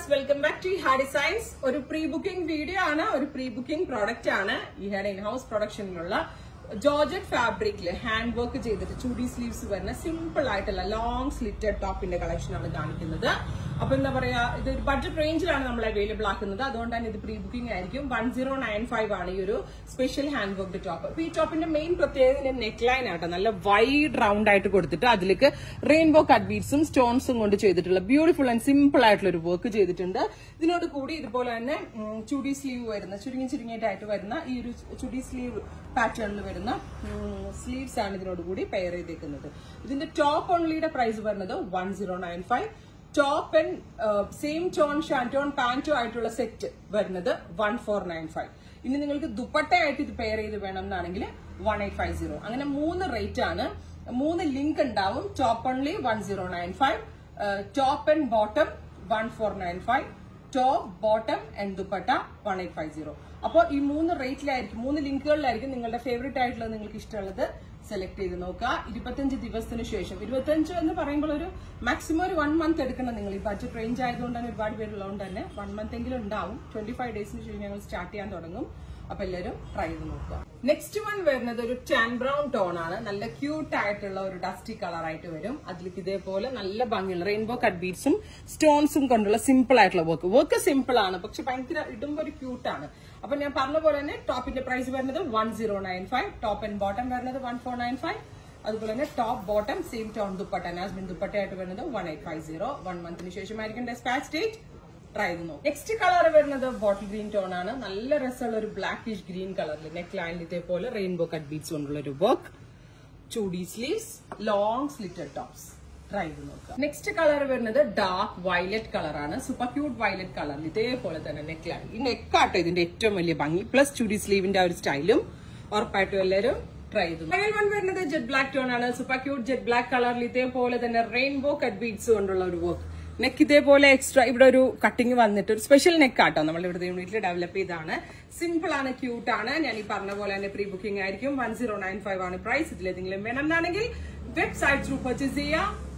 welcome back to ഹാ designs ഒരു pre booking video ആണ് ഒരു പ്രീ ബുക്കിംഗ് പ്രോഡക്റ്റ് ആണ് ഈ ഹാഡ് ഇൻ ഹൗസ് പ്രൊഡക്ഷനിലുള്ള ജോർജറ്റ് ഫാബ്രിക്കില് ഹാൻഡ് വർക്ക് ചെയ്തിട്ട് ചുടി സ്ലീവ്സ് വരുന്ന സിമ്പിൾ ആയിട്ടുള്ള ലോങ് സ്ലിറ്റഡ് ടോപ്പിന്റെ കളക്ഷൻ ആണ് കാണിക്കുന്നത് അപ്പൊ എന്താ പറയാ ഇത് ഒരു ബഡ്ജറ്റ് റേഞ്ചിലാണ് നമ്മൾ അവൈലബിൾ ആക്കുന്നത് അതുകൊണ്ട് തന്നെ ഇത് പ്രീ ബുക്കിംഗ് ആയിരിക്കും വൺ സീറോ നയൻ ഫൈവ് ആണ് ഈ ഒരു സ്പെഷ്യൽ ഹാൻഡ് വർക്ക് ടോപ്പ് അപ്പൊ ഈ ടോപ്പിന്റെ മെയിൻ പ്രത്യേകത നെക്ക് ലൈൻ ആട്ടോ നല്ല വൈഡ് റൗണ്ട് ആയിട്ട് കൊടുത്തിട്ട് അതിലേക്ക് റെയിൻബോ കട്ട് ബീഡ്സും സ്റ്റോൺസും കൊണ്ട് ചെയ്തിട്ടുള്ള ബ്യൂട്ടിഫുൾ ആൻഡ് സിമ്പിൾ ആയിട്ടുള്ള ഒരു വർക്ക് ചെയ്തിട്ടുണ്ട് ഇതിനോട് കൂടി ഇതുപോലെ തന്നെ ഉം, ചുടി സ്ലീവ് വരുന്ന ചുരുങ്ങി ചുരുങ്ങിയിട്ടായിട്ട് വരുന്ന ഈ ഒരു ചുടി സ്ലീവ് പാറ്റേണിൽ വരുന്ന സ്ലീവ്സ് ആണ് ഇതിനോട് കൂടി പെയർ ചെയ്തേക്കുന്നത് ഇതിന്റെ ടോപ്പ് ഓൺലിയുടെ പ്രൈസ് വരുന്നത് one zero nine five top and same tone ഷാൻറ്റോൺ പാൻറ്റോ ആയിട്ടുള്ള സെറ്റ് വരുന്നത് വൺ ഫോർ നയൻ ഫൈവ് ഇനി നിങ്ങൾക്ക് ദുപ്പട്ടയായിട്ട് ഇത് പെയർ ചെയ്ത് വേണം എന്നാണെങ്കിൽ വൺ എയ്റ്റ് ഫൈവ് സീറോ അങ്ങനെ മൂന്ന് റേറ്റ് ആണ് മൂന്ന് ലിങ്ക് ഉണ്ടാവും top only one zero nine five top and bottom one four nine five top bottom and dupatta one eight five zero അപ്പോൾ ഈ മൂന്ന് റേറ്റിലായിരിക്കും മൂന്ന് ലിങ്കുകളിലായിരിക്കും നിങ്ങളുടെ ഫേവറേറ്റ് ആയിട്ടുള്ളത് നിങ്ങൾക്ക് ഇഷ്ടമുള്ളത് സെലക്ട് ചെയ്ത് നോക്കുക ഇരുപത്തഞ്ച് ദിവസത്തിന് ശേഷം ഇരുപത്തഞ്ച് എന്ന് പറയുമ്പോൾ ഒരു മാക്സിമം ഒരു വൺ മന്ത് എടുക്കണം നിങ്ങൾ ഈ ബഡ്ജറ്റ് റേഞ്ച് ആയതുകൊണ്ട് തന്നെ ഒരുപാട് പേരുള്ളതുകൊണ്ട് തന്നെ വൺ മന്ത് എങ്കിലും ഉണ്ടാവും ട്വന്റി ഫൈവ് ഡേയ്സിന് ശേഷം ഞങ്ങൾ സ്റ്റാർട്ട് ചെയ്യാൻ തുടങ്ങും അപ്പൊ എല്ലാവരും ട്രൈ ചെയ്ത് നോക്കുക നെക്സ്റ്റ് വൺ വരുന്നത് ഒരു ടാൻ ബ്രൗൺ ടോൺ ആണ് നല്ല ക്യൂട്ട് ആയിട്ടുള്ള ഒരു ഡസ്റ്റി കളർ ആയിട്ട് വരും അതിലേക്ക് ഇതേപോലെ നല്ല ഭംഗിയുള്ള റെയിൻബോ കട്ട് ബീഡ്സും സ്റ്റോൺസും കൊണ്ടുള്ള സിമ്പിൾ ആയിട്ടുള്ള വർക്ക് വർക്ക് സിമ്പിൾ ആണ് പക്ഷെ ഭയങ്കര ഇടുമ്പോൾ ഒരു ക്യൂട്ട് ആണ് അപ്പൊ ഞാൻ പറഞ്ഞ പോലെ തന്നെ ടോപ്പിന്റെ പ്രൈസ് വരുന്നത് one zero nine five top and bottom വരുന്നത് വൺ ഫോർ നയൻ ഫൈവ് അതുപോലെ തന്നെ top bottom same tone dupatta നാസ്ബിൻ ദുപ്പട്ടയായിട്ട് വരുന്നത് one eight five zero one മന്തിന് ശേഷമായിരിക്കും ഡെസ്പാച്ച് ഡേറ്റ് ട്രൈ ചെയ്ത് നോക്കും നെക്സ്റ്റ് കളർ വരുന്നത് ബോട്ടിൽ ഗ്രീൻ ടോൺ ആണ് നല്ല രസമുള്ള ഒരു ബ്ലാക്കിഷ് ഗ്രീൻ കളറിൽ നെക്ക് ലൈനിൽ ഇതേപോലെ റെയിൻബോ കട്ട് ബീഡ്സ് കൊണ്ടുള്ള ഒരു work chudi sleeves long slitted tops try ചെയ്ത് നോക്കുക നെക്സ്റ്റ് കളർ വരുന്നത് ഡാർക്ക് വയലറ്റ് കളറാണ് സൂപ്പർ ക്യൂട്ട് വയലറ്റ് കളറിൽ ഇതേപോലെ തന്നെ നെക്ക് ലൈൻ ഈ നെക്കാട്ടോ ഇതിന്റെ ഏറ്റവും വലിയ ഭംഗി പ്ലസ് ചുടി സ്ലീവിന്റെ ആ ഒരു സ്റ്റൈലും ഉറപ്പായിട്ടും എല്ലാവരും ട്രൈ ചെയ്തു ഫൈനൽ വൺ വരുന്നത് ജെറ്റ് ബ്ലാക്ക് ടോൺ ആണ് സൂപ്പർ ക്യൂട്ട് ജെറ്റ് ബ്ലാക്ക് കളറിൽ ഇതേപോലെ തന്നെ റെയിൻബോ കട്ട് ബീഡ്സ് കൊണ്ടുള്ള ഒരു വർക്ക് നെക്ക് ഇതേപോലെ എക്സ്ട്രാ ഇവിടെ ഒരു കട്ടിങ് വന്നിട്ട് ഒരു സ്പെഷ്യൽ നെക്ക് ആട്ടോ നമ്മൾ ഇവിടെ യൂണിറ്റിൽ ഡെവലപ്പ് ചെയ്താണ് സിമ്പിൾ ആണ് ക്യൂട്ട് ആണ് ഞാൻ ഈ പറഞ്ഞ പോലെ തന്നെ പ്രീ ബുക്കിംഗ് ആയിരിക്കും വൺ സീറോ നയൻ ഫൈവ് ആണ് പ്രൈസ് ഇതിൽ ഏതെങ്കിലും വേണം എന്നാണെങ്കിൽ വെബ്സൈറ്റ് ത്രൂ പർച്ചേസ് ചെയ്യാം